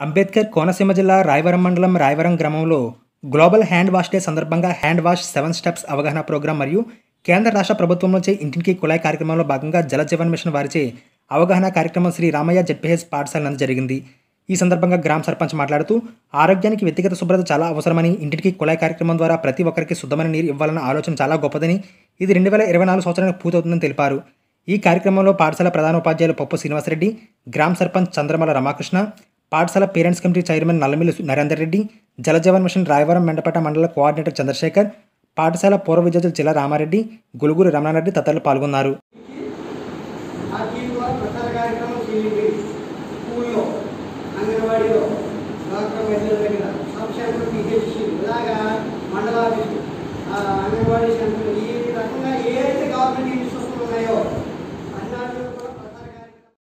అంబేద్కర్ కోనసీమ జిల్లా రాయవరం మండలం రాయవరం గ్రామంలో గ్లోబల్ హ్యాండ్ వాష్ డే సందర్భంగా హ్యాండ్ వాష్ సెవెన్ స్టెప్స్ అవగాహన ప్రోగ్రాం మరియు కేంద్ర రాష్ట్ర ప్రభుత్వం నుంచి ఇంటింటికి కుళాయి కార్యక్రమంలో భాగంగా జల జీవన్ మిషన్ వారిచే అవగాహన కార్యక్రమం శ్రీ రామయ్య జెడ్పీహెచ్ పాఠశాల నందు జరిగింది ఈ సందర్భంగా గ్రామ సర్పంచ్ మాట్లాడుతూ ఆరోగ్యానికి వ్యక్తిగత శుభ్రత చాలా అవసరమని ఇంటింటికి కుళాయి కార్యక్రమం ద్వారా ప్రతి ఒక్కరికి శుద్ధమైన నీరు ఇవ్వాలన్న ఆలోచన చాలా గొప్పదని ఇది రెండు వేల ఇరవై నాలుగు సంవత్సరానికి పూర్తవుతుందని తెలిపారు ఈ కార్యక్రమంలో పాఠశాల ప్రధానోపాధ్యాయులు పప్పు శ్రీనివాసరెడ్డి గ్రామ సర్పంచ్ చంద్రమల రమాకృష్ణ పాఠశాల parents committee chairman Nallamilli Narender Reddy Jal Jeevan mission Rayavaram Mandapeta మండల కోఆర్డినేటర్ చంద్రశేఖర్ పాఠశాల పూర్వ విద్యార్థులు జిల్లా రామారెడ్డి గులుగురు రమణారెడ్డి తదితరులు పాల్గొన్నారు ఆ టీం ద్వారా ప్రచార కార్యక్రమం చేయండి